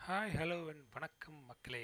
hi hello and வணக்கம் மக்களே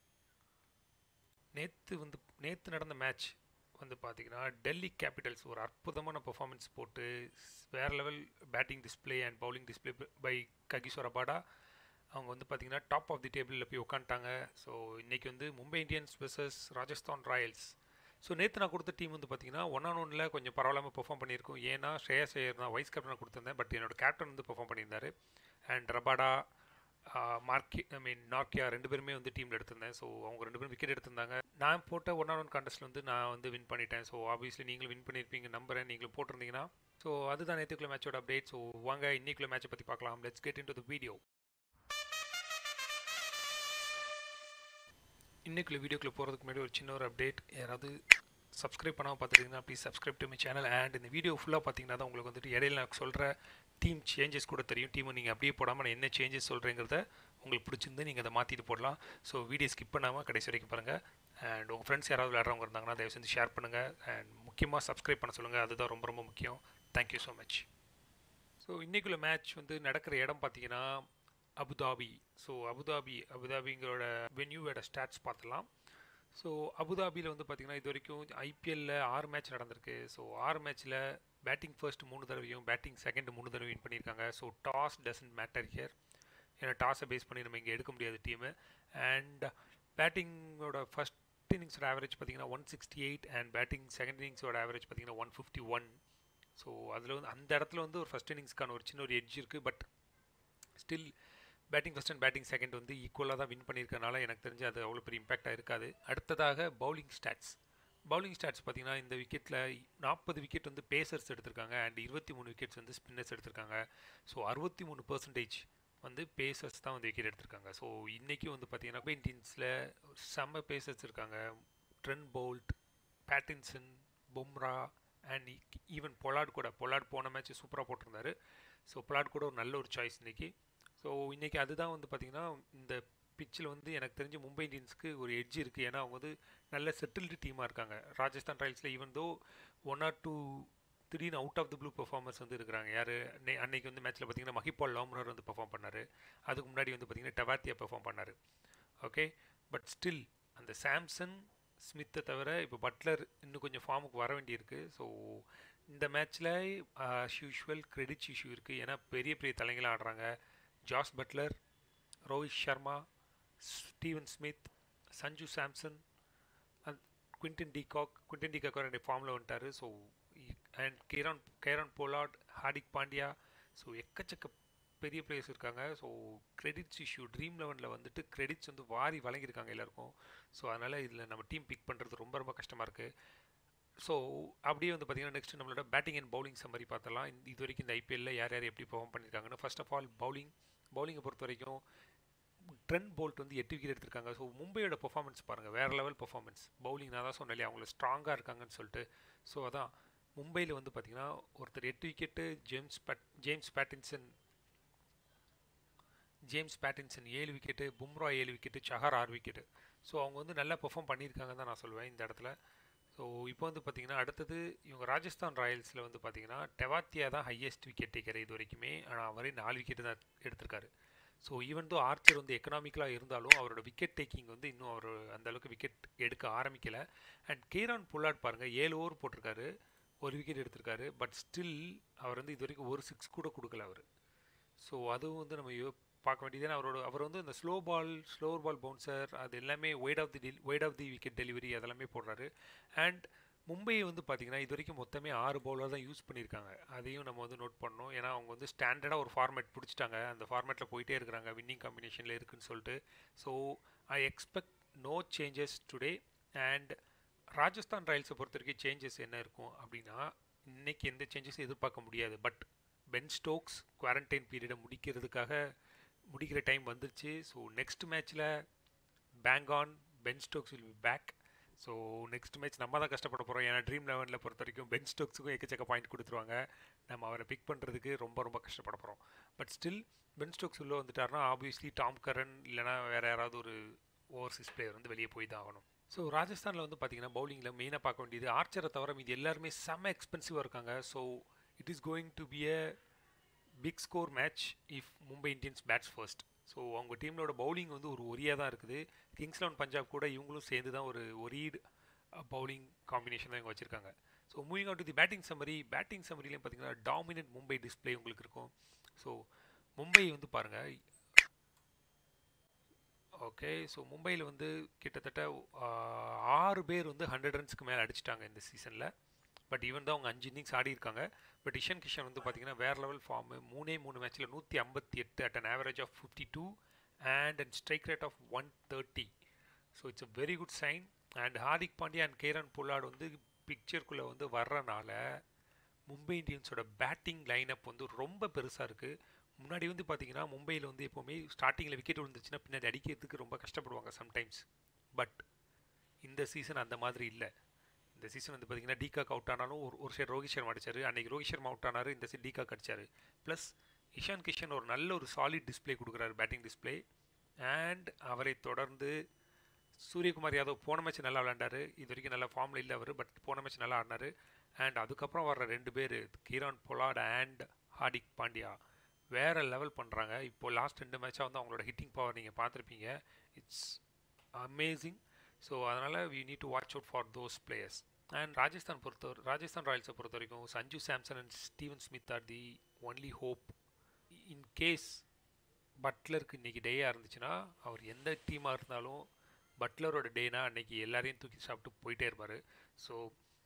நேற்று வந்து நேற்று நடந்த மேட்ச் வந்து பார்த்தீங்கன்னா டெல்லி கேபிட்டல்ஸ் ஒரு அற்புதமான பெர்ஃபார்மன்ஸ் போட்டு வேறு level batting display and bowling display by Kagiso Rabada அவங்க வந்து பார்த்தீங்கன்னா டாப் ஆஃப் தி டேபிளில் போய் உட்காந்துட்டாங்க ஸோ இன்றைக்கி வந்து Mumbai Indians versus Rajasthan Royals so நேற்று நான் கொடுத்த டீம் வந்து பார்த்தீங்கன்னா ஒன் ஆன் ஒனில் கொஞ்சம் பரவாயில்லாமல் பெர்ஃபார்ம் பண்ணியிருக்கோம் ஏன்னா ஸ்ரேயஸ் ஐயர் நான் வைஸ் கேப்டனாக கொடுத்துருந்தேன் பட் என்னோட கேப்டன் வந்து பெர்ஃபார்ம் பண்ணியிருந்தாரு அண்ட் ரபாடா மார்க்கி ஐ மீன் நார்க்கியா ரெண்டு பேருமே வந்து டீமில் எடுத்திருந்தேன் ஸோ அவங்க ரெண்டு பேரும் விக்கெட் எடுத்திருந்தாங்க நான் போட்ட ஒன் ஆன் ஒன் கான்டெஸ்ட்டில் வந்து நான் வந்து வின் பண்ணிட்டேன் ஸோ ஆப்வியஸ்லி நீங்களும் வின் பண்ணியிருப்பீங்க நம்புறேன் நீங்களும் போட்டிருந்தீங்கன்னா ஸோ அதுதான் நேற்றுக்குள்ள மேட்சோட அப்டேட் ஸோ வாங்க இன்னைக்குள்ள மேட்சை பற்றி பார்க்கலாம் let's get into the video இன்றைக்குள்ள வீடியோக்குள்ளே போகிறதுக்கு முன்னாடி ஒரு சின்ன ஒரு அப்டேட் யாராவது சப்ஸ்கிரைப் பண்ணாமல் பார்த்துருக்கீங்கன்னா please subscribe to my channel and இந்த வீடியோ ஃபுல்லாக பார்த்தீங்கன்னா தான் உங்களுக்கு வந்துட்டு இடையில நான் சொல்கிற டீம் சேஞ்சஸ் கூட தெரியும் டீமை நீங்கள் அப்படியே போடாமல் நான் என்ன சேஞ்சஸ் சொல்கிறேங்கிறத உங்களுக்கு பிடிச்சிருந்து நீங்கள் அதை மாற்றிட்டு போடலாம் ஸோ வீடியோ ஸ்கிப் பண்ணாமல் கடைசி வரைக்கும் பாருங்கள் அண்ட் உங்கள் ஃப்ரெண்ட்ஸ் யாராவது விளையாடுறவங்க இருந்தாங்கன்னா தயவு செஞ்சு ஷேர் பண்ணுங்கள் அண்ட் முக்கியமாக சப்ஸ்கிரைப் பண்ண சொல்லுங்கள் அதுதான் ரொம்ப ரொம்ப முக்கியம் தேங்க்யூ ஸோ மச் ஸோ இன்றைக்குள்ள மேட்ச் வந்து நடக்கிற இடம் பார்த்தீங்கன்னா அபுதாபி ஸோ அபுதாபி அபுதாபிங்களோட வென்யூவோட ஸ்டாட்ஸ் பார்த்துலாம் ஸோ அபுதாபியில் வந்து பார்த்திங்கன்னா இது வரைக்கும் ஐபிஎல்லில் ஆறு மேட்ச் நடந்திருக்கு ஸோ ஆறு மேட்ச்சில் பேட்டிங் ஃபர்ஸ்ட் மூணு தடவையும் பேட்டிங் செகண்ட் மூணு தடவை வின் பண்ணியிருக்காங்க so toss doesn't matter here ஏன்னா டாஸை பேஸ் பண்ணி நம்ம இங்கே எடுக்க முடியாது டீமு அண்ட் பேட்டிங்கோட ஃபஸ்ட் இன்னிங்ஸோட ஆவரேஜ் பார்த்திங்கன்னா one sixty eight and batting second இன்னிங்ஸோட ஆவரேஜ் பார்த்திங்கன்னா ஒன் ஃபிஃப்டி ஒன் ஸோ அதில் வந்து அந்த இடத்துல வந்து ஒரு ஃபஸ்ட் இன்னிங்ஸ்க்கான ஒரு சின்ன ஒரு எட்ஜ் இருக்குது but still batting first and batting second வந்து ஈக்குவலாக தான் வின் பண்ணியிருக்கனால எனக்கு தெரிஞ்சு அது அவ்வளோ பெரிய இம்பாக்டாக இருக்காது அடுத்ததாக பவுலிங் ஸ்டாட்ஸ் பவுலிங் ஸ்டாட்ஸ் பார்த்தீங்கன்னா இந்த விக்கெட்டில் நாற்பது விக்கெட் வந்து பேசர்ஸ் எடுத்திருக்காங்க அண்ட் இருபத்தி மூணு விக்கெட்ஸ் வந்து ஸ்பின்னர்ஸ் எடுத்திருக்காங்க ஸோ அறுபத்தி மூணு பர்சன்டேஜ் வந்து பேசர்ஸ் தான் வந்து விக்கெட் எடுத்திருக்காங்க ஸோ இன்றைக்கி வந்து பார்த்தீங்கன்னா இண்டியன்ஸில் செம்ம பேசர்ஸ் இருக்காங்க Trent Boult Pattinson Bumrah and even Pollard கூட பொலாட் போன மேட்ச் சூப்பராக போட்டிருந்தாரு ஸோ பொலாட் கூட ஒரு நல்ல ஒரு சாய்ஸ் இன்றைக்கி ஸோ இன்றைக்கி அதுதான் வந்து பார்த்திங்கன்னா இந்த பிச்சில் வந்து எனக்கு தெரிஞ்சு மும்பை இந்தியன்ஸ்க்கு ஒரு எட்ஜ் இருக்குது ஏன்னா அவங்க வந்து நல்ல செட்டில்டு டீமாக இருக்காங்க ராஜஸ்தான் ராயல்ஸில் even though one or two திடீர்னு out of the blue performers வந்து இருக்கிறாங்க யார் அன்னைக்கு வந்து மேட்ச்சில் பார்த்தீங்கன்னா மஹிபால் லாம்னர் வந்து பெர்ஃபார்ம் பண்ணார் அதுக்கு முன்னாடி வந்து பார்த்திங்கன்னா டவாத்தியா பெர்ஃபார்ம் பண்ணார் ஓகே பட் ஸ்டில் அந்த சாம்சன் ஸ்மித்தை தவிர இப்போ பட்லர் இன்னும் கொஞ்சம் ஃபார்முக்கு வர வேண்டியிருக்கு ஸோ இந்த மேட்ச்சில் யூஷுவல் கிரெடிட்ஸ் இஷ்யூ இருக்குது ஏன்னா பெரிய பெரிய தலைங்களாக ஆடுறாங்க Jos Buttler Rohit Sharma Steven Smith Sanju Samson and Quinton de Kock Quinton de Kock ரெண்டு ஃபார்மில் வந்துட்டார் so and Kieron Kieron Pollard Hardik Pandya so எக்கச்சக்க பெரிய பிளேயர்ஸ் இருக்காங்க ஸோ கிரெடிட்ஸ் இஷ்யூ ட்ரீம் லெவனில் வந்துட்டு கிரெடிட்ஸ் வந்து வாரி வழங்கியிருக்காங்க எல்லாருக்கும் ஸோ அதனால் இதில் நம்ம டீம் பிக் பண்ணுறது ரொம்ப ரொம்ப கஷ்டமாக இருக்குது ஸோ அப்படியே வந்து பார்த்திங்கன்னா நெக்ஸ்ட் நம்மளோட பேட்டிங் அண்ட் பவுலிங் சம்மரி பார்த்தலாம் இது வரைக்கும் இந்த ஐபிஎல்லில் யார் யார் எப்படி பெர்ஃபார்ம் பண்ணியிருக்காங்கன்னு ஃபர்ஸ்ட் ஆஃப் ஆல் பவுலிங் பவுலிங்கை பொறுத்த வரைக்கும் ட்ரெண்ட் போல்ட் வந்து எட்டு விக்கெட் எடுத்திருக்காங்க ஸோ மும்பையோட பெர்ஃபார்மன்ஸ் பாருங்கள் வேறு லெவல் பெர்ஃபார்மன்ஸ் பவுலிங் நான் தான் சொன்னேன் அவங்கள ஸ்ட்ராங்காக இருக்காங்கன்னு சொல்லிட்டு ஸோ அதான் மும்பையில் வந்து பார்த்திங்கன்னா ஒருத்தர் எட்டு wicket James Pat James Pattinson James Pattinson ஏழு விக்கெட்டு பும்ரா ஏழு விக்கெட்டு சஹார் ஆறு விக்கெட்டு ஸோ அவங்க வந்து நல்லா பெர்ஃபார்ம் பண்ணியிருக்காங்க தான் நான் சொல்லுவேன் இந்த இடத்துல ஸோ இப்போ வந்து பார்த்திங்கன்னா அடுத்தது இவங்க ராஜஸ்தான் ராயல்ஸில் வந்து பார்த்திங்கன்னா டெவாத்தியா தான் ஹையஸ்ட் விக்கெட் டேக்கர் இது வரைக்குமே ஆனால் அவரே நாலு விக்கெட்டு தான் எடுத்திருக்காரு ஸோ ஈவன் தோ ஆர்ச்சர் வந்து எக்கனாமிக்கலாக இருந்தாலும் அவரோட விக்கெட் டேக்கிங் வந்து இன்னும் அவர் அந்த அளவுக்கு விக்கெட் எடுக்க ஆரம்பிக்கலை அண்ட் கேரான் புல்லாட் பாருங்கள் ஏழு ஓவர் போட்டிருக்காரு ஒரு விக்கெட் எடுத்திருக்காரு பட் ஸ்டில் அவர் வந்து இது வரைக்கும் ஒரு சிக்ஸ் கூட கொடுக்கல அவர் ஸோ அதுவும் வந்து நம்ம பார்க்க வேண்டியது அவரோட அவர் வந்து இந்த slow ball slower ball bouncer அது எல்லாமே ஒய்ட் ஆஃப் தி டெல் wide of the wicket delivery அதெல்லாமே போடுறாரு அண்ட் மும்பை வந்து பார்த்திங்கன்னா இது வரைக்கும் மொத்தமே ஆறு பவுலர் தான் யூஸ் பண்ணியிருக்காங்க அதையும் நம்ம வந்து நோட் பண்ணோம் ஏன்னா அவங்க வந்து ஸ்டாண்டர்டாக ஒரு ஃபார்மேட் பிடிச்சிட்டாங்க அந்த ஃபார்மேட்டில் போயிட்டே இருக்கிறாங்க வின்னிங் காம்பினேஷனில் இருக்குன்னு சொல்லிட்டு so I expect no changes today and Rajasthan ராயல்ஸை பொறுத்த வரைக்கும் சேஞ்சஸ் என்ன இருக்கும் அப்படின்னா இன்றைக்கி எந்த சேஞ்சஸும் எதிர்பார்க்க முடியாது பட் பென் ஸ்டோக்ஸ் குவாரண்டைன் பீரியடை முடிக்கிறதுக்காக முடிக்கிற டைம் வந்துருச்சு ஸோ நெக்ஸ்ட் மேட்ச்சில் bang on Ben Stokes will be back so next match நம்ம தான் கஷ்டப்பட போகிறோம் ஏன்னா ட்ரீம் லெவனில் பொறுத்த வரைக்கும் பென் ஸ்டோக்ஸுக்கும் எக்கச்சக்க பாயிண்ட் கொடுத்துருவாங்க நம்ம அவரை பிக் பண்ணுறதுக்கு ரொம்ப ரொம்ப கஷ்டப்பட போகிறோம் பட் ஸ்டில் பென் ஸ்டோக்ஸ் உள்ளே வந்துட்டார்னா ஆப்வியஸ்லி டாம் கரன் இல்லைனா வேறு யாராவது ஒரு ஓவர்சீஸ் பிளேயர் வந்து வெளியே போய் தான் ஆகணும் ஸோ ராஜஸ்தானில் வந்து பார்த்தீங்கன்னா பவுலிங்கில் மெயினாக பார்க்க வேண்டியது ஆர்ச்சரை தவிர மீது எல்லாருமே செம்ம எக்ஸ்பென்சிவாக இருக்காங்க so it is going to be a big score match if Mumbai Indians bats first so அவங்க டீமோட பவுலிங் வந்து ஒரு ஒரியாக தான் இருக்குது கிங்ஸ் லெவன் பஞ்சாப் கூட இவங்களும் சேர்ந்து தான் ஒரு ஒரீட் பவுலிங் காம்பினேஷன் தான் இவங்க வச்சுருக்காங்க so moving out to the batting summary batting சம்மரிலையும் பார்த்தீங்கன்னா டாமினன்ட் மும்பை டிஸ்பிளே உங்களுக்கு இருக்கும் ஸோ மும்பை வந்து பாருங்கள் ஓகே ஸோ மும்பையில் வந்து கிட்டத்தட்ட ஆறு பேர் வந்து ஹண்ட்ரட் ரன்ஸ்க்கு மேலே அடிச்சிட்டாங்க இந்த சீசனில் பட் ஈவன் தான் அவங்க அஞ்சு இன்னிங்ஸ் ஆடி இருக்காங்க பட் இஷன் கிஷன் வந்து பார்த்தீங்கன்னா வேறு லெவல் ஃபார்மு மூணே மூணு மேட்ச்சில் நூற்றி ஐம்பத்தி எட்டு at an average of fifty two and and strike rate of one thirty so it's a very good sign and Hardik Pandya and Kieron Pollard வந்து பிக்சருக்குள்ளே வந்து வர்றனால மும்பை இந்தியன்ஸோட பேட்டிங் லைனப் வந்து ரொம்ப பெருசாக இருக்குது முன்னாடி வந்து பார்த்தீங்கன்னா மும்பையில் வந்து எப்போவுமே ஸ்டார்டிங்கில் விக்கெட் விழுந்துச்சுன்னா பின்னாடி அடிக்கிறதுக்கு ரொம்ப கஷ்டப்படுவாங்க சம்டைம்ஸ் பட் இந்த சீசன் அந்த மாதிரி இல்லை இந்த சீசன் வந்து பார்த்தீங்கன்னா டீகாக் அவுட் ஆனாலும் ஒரு ஒரு சைடு ரோஹித் சர்மா அடிச்சார் அன்றைக்கி ரோஹித் சர்மா அவுட் ஆனார் இந்த சைடு டீகாக் அடிச்சார் ப்ளஸ் இஷான் கிஷன் ஒரு நல்ல ஒரு சாலிட் டிஸ்பிளே கொடுக்குறாரு பேட்டிங் டிஸ்பிளே அண்ட் அவரை தொடர்ந்து சூரியகுமார் யாதவ் போன மேட்ச் நல்லா விளையாண்டாரு இது வரைக்கும் நல்ல ஃபார்மில் இல்லை அவர் பட் போன மேட்ச் நல்லா ஆடினார் அண்ட் அதுக்கப்புறம் வர்ற ரெண்டு பேர் Kieron Pollard and Hardik Pandya வேறு லெவல் பண்ணுறாங்க இப்போது லாஸ்ட் ரெண்டு மேட்சாக வந்து அவங்களோட ஹிட்டிங் பவர் நீங்கள் பார்த்துருப்பீங்க இட்ஸ் அமேசிங் ஸோ அதனால் we need to watch out for those players and Rajasthan பொறுத்த ராஜஸ்தான் ராயல்ஸை பொறுத்த வரைக்கும் Sanju Samson and Steven Smith are the only hope in case பட்லருக்கு இன்றைக்கி டேயாக இருந்துச்சுன்னா அவர் எந்த டீமாக இருந்தாலும் பட்லரோட டேனா அன்றைக்கி எல்லாரையும் தூக்கி சாப்பிட்டு போயிட்டே இருப்பார் ஸோ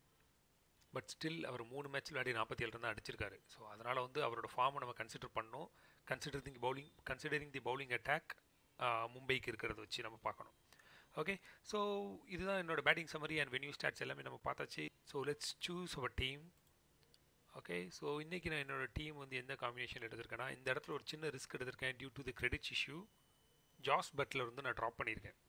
பட் ஸ்டில் அவர் மூணு மேட்ச் விளையாடி நாற்பத்தி ஏழு தான் அடிச்சிருக்காரு ஸோ அதனால் வந்து அவரோட ஃபார்மை நம்ம கன்சிடர் பண்ணணும் consider the bowling considering the bowling attack மும்பைக்கு இருக்கிறத வச்சு நம்ம பார்க்கணும் ஓகே ஸோ இதுதான் என்னோட batting summary and venue stats எல்லாமே நம்ம பார்த்தாச்சு so let's choose our team okay so இன்றைக்கி நான் என்னோடய டீம் வந்து எந்த காம்பினேஷன் எடுத்திருக்கேன்னா இந்த இடத்துல ஒரு சின்ன ரிஸ்க் எடுத்திருக்கேன் due to the credits issue Jos Buttler வந்து நான் ட்ராப் பண்ணியிருக்கேன்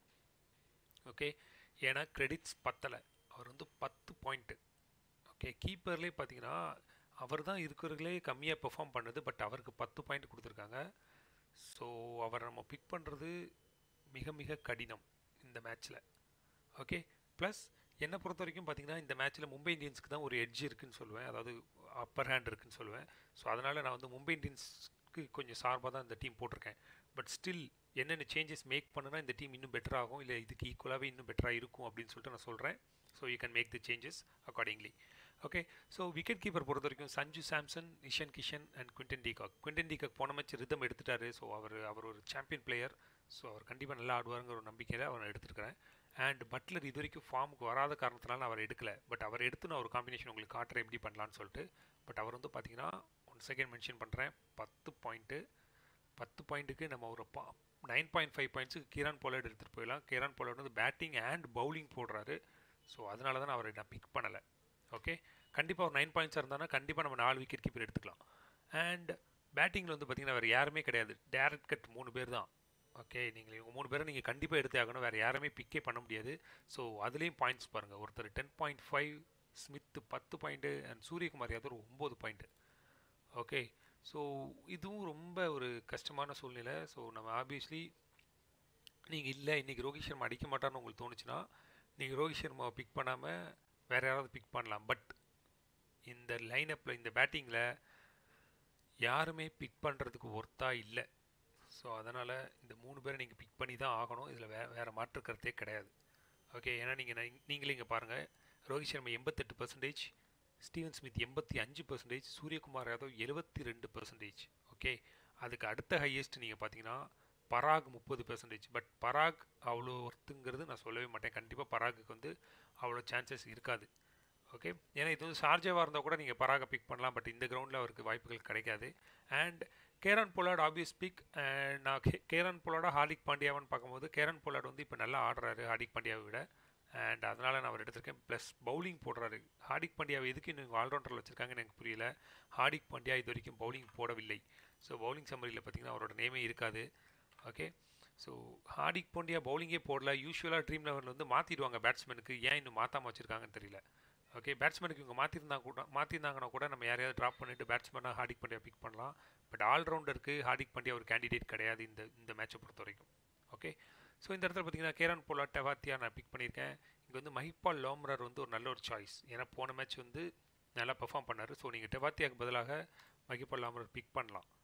ஓகே ஏன்னா கிரெடிட்ஸ் பத்தலை அவர் வந்து பத்து பாயிண்ட்டு ஓகே கீப்பர்லேயே பார்த்தீங்கன்னா அவர் தான் இருக்கிறதுலே கம்மியாக பெர்ஃபார்ம் பண்ணது பட் அவருக்கு பத்து பாயிண்ட் கொடுத்துருக்காங்க ஸோ அவரை நம்ம பிக் பண்ணுறது மிக மிக கடினம் இந்த மேட்ச்சில் ஓகே ப்ளஸ் என்னை பொறுத்த வரைக்கும் பார்த்தீங்கன்னா இந்த மேட்ச்சில் மும்பை இந்தியன்ஸ்க்கு தான் ஒரு எட்ஜ் இருக்குன்னு சொல்லுவேன் அதாவது அப்பர் ஹேண்ட் இருக்குன்னு சொல்லுவேன் ஸோ அதனால் நான் வந்து மும்பை இந்தியன்ஸ்க்கு கொஞ்சம் சார்பாக தான் இந்த டீம் போட்டிருக்கேன் பட் ஸ்டில் என்னென்ன சேஞ்சஸ் மேக் பண்ணுனா இந்த டீம் இன்னும் பெட்டர் ஆகும் இல்லை இதுக்கு ஈக்குவலாகவே இன்னும் பெட்டராக இருக்கும் அப்படின்னு சொல்லிட்டு நான் சொல்கிறேன் so you can make the changes accordingly okay so wicket keeper பொறுத்த வரைக்கும் Sanju Samson Ishan Kishan and Quinton de Kock Quinton de Kock போன மேட்ச் ரிதம் எடுத்துட்டாரு ஸோ அவர் அவர் ஒரு சாம்பியன் பிளேயர் ஸோ அவர் கண்டிப்பாக நல்லா ஆடுவாருங்கிற ஒரு நம்பிக்கையில் அவரை எடுத்துருக்கிறேன் அண்ட் பட்லர் இது வரைக்கும் ஃபார்முக்கு வராத காரணத்தினால நான் அவர் எடுக்கலை பட் அவர் எடுத்து நான் ஒரு காம்பினேஷன் உங்களுக்கு காட்டுறேன் எப்படி பண்ணலான்னு சொல்லிட்டு பட் அவர் வந்து பார்த்தீங்கன்னா ஒன் செகண்ட் மென்ஷன் பண்ணுறேன் பத்து பாயிண்ட்டு பத்து பாயிண்ட்டுக்கு நம்ம ஒரு பா நைன் பாயிண்ட் ஃபைவ் பாயிண்ட்ஸுக்கு கிரான் போலாட் எடுத்துகிட்டு போயிடலாம் கிரான் போலாட் வந்து பேட்டிங் அண்ட் பவுலிங் போடுறாரு ஸோ அதனால தான் நான் அவரை நான் பிக் பண்ணலை ஓகே கண்டிப்பாக ஒரு நைன் பாயிண்ட்ஸாக இருந்தானா கண்டிப்பாக நம்ம நாலு விக்கெட் கீப்பர் எடுத்துக்கலாம் அண்ட் பேட்டிங்கில் வந்து பார்த்திங்கன்னா வேறு யாருமே கிடையாது டேரக்ட் கட் மூணு பேர் தான் ஓகே நீங்கள் இவங்க மூணு பேரை நீங்கள் கண்டிப்பாக எடுத்தே ஆகணும் வேறு யாருமே பிக்கே பண்ண முடியாது ஸோ அதுலேயும் பாயிண்ட்ஸ் பாருங்கள் ஒருத்தர் டென் பாயிண்ட் ஃபைவ் ஸ்மித்து பத்து பாயிண்ட்டு அண்ட் சூரியகுமார் யாதவ் ஒரு ஒம்பது பாயிண்ட்டு ஓகே ஸோ இதுவும் ரொம்ப ஒரு கஷ்டமான சூழ்நிலை ஸோ நம்ம ஆப்வியஸ்லி நீங்கள் இல்லை இன்றைக்கி ரோஹித் சர்மா அடிக்க மாட்டார்னு உங்களுக்கு தோணுச்சுன்னா நீங்கள் ரோஹித் சர்மாவை பிக் பண்ணாமல் வேறு யாராவது பிக் பண்ணலாம் பட் இந்த லைனப்பில் இந்த பேட்டிங்கில் யாருமே பிக் பண்ணுறதுக்கு ஒர்த்தாக இல்லை ஸோ அதனால் இந்த மூணு பேரை நீங்கள் பிக் பண்ணி தான் ஆகணும் இதில் வே வேறு மாற்று கருத்தே கிடையாது ஓகே ஏன்னா நீங்கள் நீங்களே இங்கே பாருங்கள் ரோஹித் சர்மா எண்பத்தெட்டு பர்சன்டேஜ் ஸ்டீவன் ஸ்மித் எண்பத்தி அஞ்சு பர்சன்டேஜ் சூரியகுமார் யாதவ் எழுபத்தி ரெண்டு பர்சன்டேஜ் ஓகே அதுக்கு அடுத்த ஹையஸ்ட் நீங்கள் பார்த்தீங்கன்னா பராக் முப்பது பெர்சன்டேஜ் பட் பராக் அவ்வளோ ஒர்த்துங்கிறது நான் சொல்லவே மாட்டேன் கண்டிப்பாக பராகுக்கு வந்து அவ்வளோ சான்சஸ் இருக்காது ஓகே ஏன்னா இது வந்து ஷார்ஜாவாக இருந்தால் கூட நீங்கள் பராகை பிக் பண்ணலாம் பட் இந்த கிரவுண்டில் அவருக்கு வாய்ப்புகள் கிடைக்காது and Kieron Pollard obvious pick நான் கே கேரன் பொலாடா ஹார்திக் பாண்டியாவான்னு பார்க்கும்போது கேரன் பொலாட் வந்து இப்போ நல்லா ஆடுறாரு ஹார்திக் பாண்டியாவை விட அண்ட் அதனால் நான் அவர் எடுத்திருக்கேன் ப்ளஸ் பவுலிங் போடுறாரு ஹார்திக் பாண்டியாவை எதுக்கு இன்னும் ஆல்ரவுண்டரில் வச்சுருக்காங்கன்னு எனக்கு புரியல ஹார்திக் பாண்டியா இது வரைக்கும் பவுலிங் போடவில்லை ஸோ பவுலிங் சம்மரியில் பார்த்தீங்கன்னா அவரோட நேமே இருக்காது ஓகே ஸோ ஹார்திக் பாண்டியா பவுலிங்கே போடல யூஸ்வலாக ட்ரீம் லெவலில் வந்து மாற்றிடுவாங்க பேட்ஸ்மேனுக்கு ஏன் இன்னும் மாற்றாமல் வச்சுருக்காங்கன்னு தெரியல ஓகே பேட்ஸ்மேனுக்கு இவங்க மாற்றிருந்தா கூட மாற்றிருந்தாங்கன்னா கூட நம்ம யாரையாவது ட்ராப் பண்ணிவிட்டு பேட்ஸ்மேனாக ஹார்திக் பாண்டியா பிக் பண்ணலாம் பட் ஆல்ரவுண்டருக்கு ஹார்திக் பாண்டியா ஒரு கேண்டிடேட் கிடையாது இந்த இந்த மேட்சை பொறுத்த வரைக்கும் ஓகே ஸோ இந்த இடத்துல பார்த்தீங்கன்னா கேரன் போலா டெவாத்தியா நான் பிக் பண்ணியிருக்கேன் இங்கே வந்து மஹிபால் லோம்ரர் வந்து ஒரு நல்ல ஒரு சாய்ஸ் ஏன்னா போன மேட்ச் வந்து நல்லா பெர்ஃபார்ம் பண்ணார் ஸோ நீங்கள் டெவாத்தியாவுக்கு பதிலாக மஹிபால் லாம்ரர் பிக் பண்ணலாம்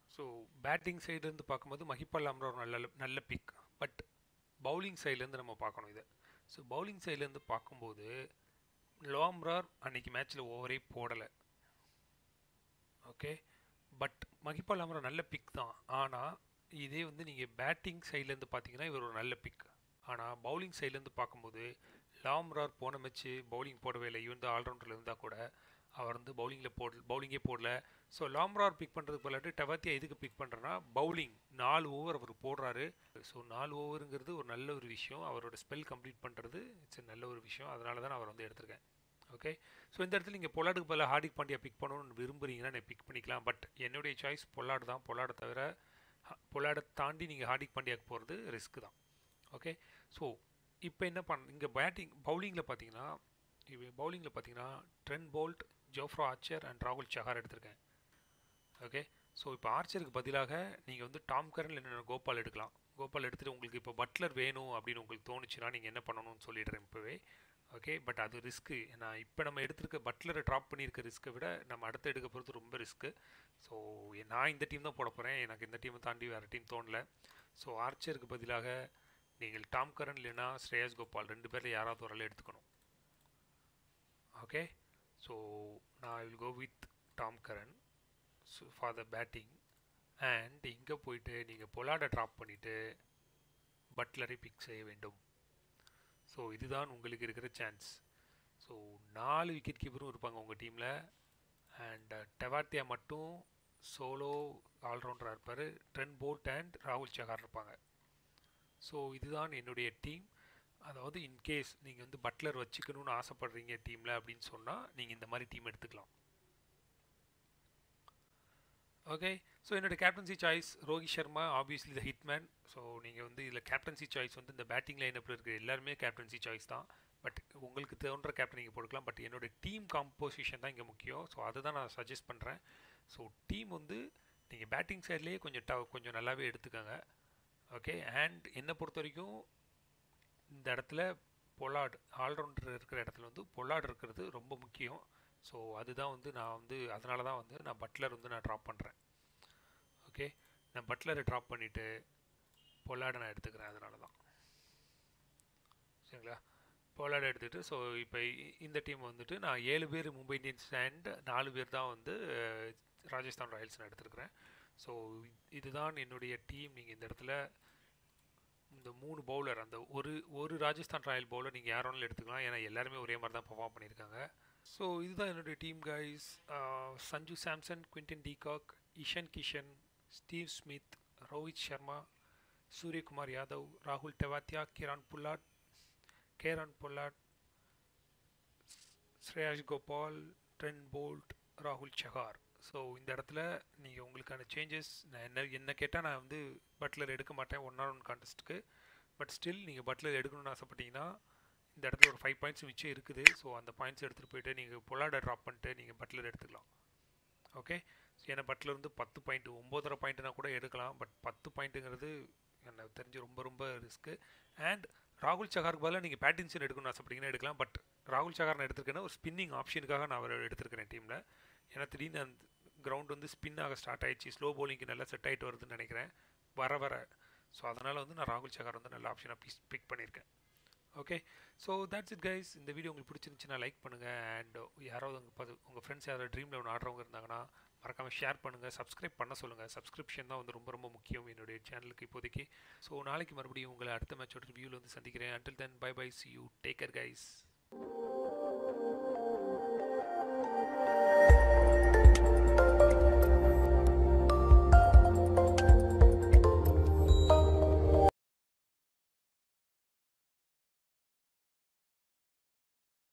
ஸோ பேட்டிங் சைட்லேருந்து பார்க்கும்போது மஹிபால் அம்ரா ஒரு நல்ல நல்ல பிக் பட் பவுலிங் சைட்லேருந்து நம்ம பார்க்கணும் இதை ஸோ பவுலிங் சைட்லேருந்து பார்க்கும்போது லோம்ரார் அன்னைக்கு மேட்ச்சில் ஓவரே போடலை ஓகே பட் மஹிபால் அம்ரா நல்ல பிக் தான் ஆனால் இதே வந்து நீங்கள் பேட்டிங் சைட்லேருந்து பார்த்தீங்கன்னா இவர் ஒரு நல்ல பிக் ஆனால் பவுலிங் சைட்லேருந்து பார்க்கும்போது லாம்ரார் போன மேட்ச்சு பவுலிங் போடவே இல்லை இவன் தான் ஆல்ரவுண்டரில் இருந்தால் கூட அவர் வந்து பவுலிங்கில் போட பவுலிங்கே போடல ஸோ லாம்ரார் பிக் பண்ணுறதுக்கு பதிலாட்டு டவாத்தியா எதுக்கு பிக் பண்ணுறேன்னா பவுலிங் நாலு ஓவர் அவர் போடுறாரு ஸோ நாலு ஓவருங்கிறது ஒரு நல்ல ஒரு விஷயம் அவரோட ஸ்பெல் கம்ப்ளீட் பண்ணுறது இட்ஸ் நல்ல ஒரு விஷயம் அதனால தான் நான் அவர் வந்து எடுத்திருக்கேன் ஓகே ஸோ இந்த இடத்துல நீங்கள் பொலாடுக்கு பதிலாக ஹார்டிக் பாண்டியா பிக் பண்ணணும்னு விரும்புறீங்கன்னா நான் பிக் பண்ணிக்கலாம் பட் என்னுடைய சாய்ஸ் பொலாடு தான் பொலாடை தவிர பொலாடை தாண்டி நீங்கள் ஹார்டிக் பாண்டியாவுக்கு போகிறது ரிஸ்க் தான் ஓகே ஸோ இப்போ என்ன பண்ண இங்கே பேட்டிங் பவுலிங்கில் பார்த்தீங்கன்னா இப்போ பவுலிங்கில் பார்த்தீங்கன்னா Trent Boult Jofra Archer and ராகுல் சஹார் எடுத்திருக்கேன் ஓகே ஸோ இப்போ ஆர்ச்சருக்கு பதிலாக நீங்கள் வந்து டாம் கரன் இல்லைன்னா கோபால் எடுக்கலாம் கோபால் எடுத்துகிட்டு உங்களுக்கு இப்போ பட்லர் வேணும் அப்படின்னு உங்களுக்கு தோணுச்சுன்னா நீங்கள் என்ன பண்ணணும்னு சொல்லிடுறேன் இப்போவே ஓகே பட் அது ரிஸ்க்கு நான் இப்போ நம்ம எடுத்திருக்க பட்லரை ட்ராப் பண்ணியிருக்க ரிஸ்க்கை விட நம்ம அடுத்து எடுக்க போகிறது ரொம்ப ரிஸ்க்கு ஸோ நான் இந்த டீம் தான் போட போகிறேன் எனக்கு இந்த டீமை தாண்டி வேறு டீம் தோணல ஸோ ஆர்ச்சருக்கு பதிலாக நீங்கள் டாம் கரன் இல்லைன்னா ஸ்ரேயஸ் கோபால் ரெண்டு பேரில் யாராவது ஒரு ஆள் எடுத்துக்கணும் ஓகே ஸோ நான் I will go with Tom Curran so for the batting and இங்கே போயிட்டு நீங்கள் பொலாடை ட்ராப் பண்ணிவிட்டு பட்லரை பிக் செய்ய வேண்டும் ஸோ இதுதான் உங்களுக்கு இருக்கிற சான்ஸ் ஸோ நாலு விக்கெட் கீப்பரும் இருப்பாங்க உங்கள் டீமில் அண்ட் டெவார்த்தியா மட்டும் சோலோ ஆல்ரவுண்டராக இருப்பார் ட்ரென் போல்ட் அண்ட் ராகுல் சஹார் இருப்பாங்க ஸோ இதுதான் என்னுடைய டீம் அதாவது இன்கேஸ் நீங்கள் வந்து பட்லர் வச்சுக்கணும்னு ஆசைப்படுறீங்க டீமில் அப்படின்னு சொன்னால் நீங்கள் இந்த மாதிரி டீம் எடுத்துக்கலாம் ஓகே ஸோ என்னோடய captaincy choice Rohit Sharma obviously the hitman so நீங்கள் வந்து இதில் கேப்டன்சி சாய்ஸ் வந்து இந்த பேட்டிங் லைனப்பில் இருக்கிற எல்லாருமே கேப்டன்சி சாய்ஸ் தான் பட் உங்களுக்கு தோன்ற கேப்டன் நீங்கள் போட்டுக்கலாம் பட் என்னோடய டீம் காம்போசிஷன் தான் இங்கே முக்கியம் ஸோ அதை தான் நான் சஜஸ்ட் பண்ணுறேன் ஸோ டீம் வந்து நீங்கள் பேட்டிங் சைட்லேயே கொஞ்சம் ட கொஞ்சம் நல்லாவே எடுத்துக்கோங்க ஓகே அண்ட் என்னை பொறுத்த வரைக்கும் இந்த இடத்துல பொலாட் ஆல்ரவுண்டர் இருக்கிற இடத்துல வந்து பொலாட் இருக்கிறது ரொம்ப முக்கியம் ஸோ அதுதான் வந்து நான் வந்து அதனால தான் வந்து நான் பட்லர் வந்து நான் ட்ராப் பண்ணுறேன் ஓகே நான் பட்லரை ட்ராப் பண்ணிவிட்டு பொலாடை நான் எடுத்துக்கிறேன் அதனால தான் சரிங்களா பொலாடை எடுத்துகிட்டு ஸோ இப்போ இந்த டீம் வந்துட்டு நான் ஏழு பேர் மும்பை இந்தியன்ஸ் அண்ட் நாலு பேர் தான் வந்து ராஜஸ்தான் ராயல்ஸ் நான் எடுத்துருக்கிறேன் ஸோ இதுதான் என்னுடைய டீம் நீங்கள் இந்த இடத்துல இந்த மூணு பவுலர் அந்த ஒரு ஒரு ராஜஸ்தான் ராயல் பவுலர் நீங்கள் யாரோனாலும் எடுத்துக்கலாம் ஏன்னா எல்லாருமே ஒரே மாதிரி தான் பர்ஃபார்ம் பண்ணியிருக்காங்க ஸோ இதுதான் என்னுடைய team guys Sanju Samson Quinton de Kock Ishan Kishan Steve Smith Rohit Sharma Suryakumar Yadav ராகுல் டெவாத்தியா Kiran புல்லாட் கேரான் bollard ஸ்ரேயாஷ் Gopal Trent bolt ராகுல் சஹார் ஸோ இந்த இடத்துல நீங்கள் உங்களுக்கான சேஞ்சஸ் நான் என்ன என்ன கேட்டால் நான் வந்து பட்லர் எடுக்க மாட்டேன் ஒன் ஆர் ஒன் கான்டெஸ்ட்டுக்கு பட் ஸ்டில் நீங்கள் பட்லர் எடுக்கணும்னு ஆசைப்பட்டீங்கன்னா இந்த இடத்துல ஒரு ஃபைவ் பாயிண்ட்ஸ் மிச்சம் இருக்குது ஸோ அந்த பாயிண்ட்ஸ் எடுத்துகிட்டு போயிட்டு நீங்கள் பொலாடை ட்ராப் பண்ணிட்டு நீங்கள் பட்லர் எடுத்துக்கலாம் ஓகே ஸோ ஏன்னா பட்லர் வந்து பத்து பாயிண்ட் ஒம்போதரை பாயிண்ட்னா கூட எடுக்கலாம் பட் பத்து பாயிண்ட்டுங்கிறது எனக்கு தெரிஞ்சு ரொம்ப ரொம்ப ரிஸ்க்கு அண்ட் ராகுல் சஹாருக்கு பதிலாக நீங்கள் பேட்டின்சன் எடுக்கணும்னு ஆசைப்பட்டீங்கன்னா எடுக்கலாம் பட் ராகுல் சஹார் நான் எடுத்திருக்கேன்னா ஒரு ஸ்பின்னிங் ஆப்ஷனுக்காக நான் அவர் எடுத்திருக்கிறேன் டீமில் ஏன்னா திடீர்னு அந்த கிரவுண்ட் வந்து ஸ்பின் ஆக ஸ்டார்ட் ஆயிடுச்சு ஸ்லோ பவுலிங்க்கு நல்லா செட் ஆகிட்டு வருதுன்னு நினைக்கிறேன் வர வர ஸோ அதனால் வந்து நான் ராகுல் சஹார் வந்து நல்ல ஆப்ஷனாக பிக் பிக் பண்ணியிருக்கேன் okay so that's it guys இந்த வீடியோ உங்களுக்கு பிடிச்சிருந்துச்சுன்னா லைக் பண்ணுங்கள் அண்ட் யாராவது உங்கள் பது உங்கள் ஃப்ரெண்ட்ஸ் யாராவது ட்ரீம் லெவன் ஆடுறவங்க இருந்தாங்கன்னா மறக்காமல் ஷேர் பண்ணுங்கள் சப்ஸ்கிரைப் பண்ண சொல்லுங்கள் சப்ஸ்கிரிப்ஷன் தான் வந்து ரொம்ப ரொம்ப முக்கியம் என்னுடைய சேனலுக்கு இப்போதைக்கு ஸோ நாளைக்கு மறுபடியும் உங்களை அடுத்த மேட்சோட ரிவ்யூவில் வந்து சந்திக்கிறேன் until then bye bye see you take care guys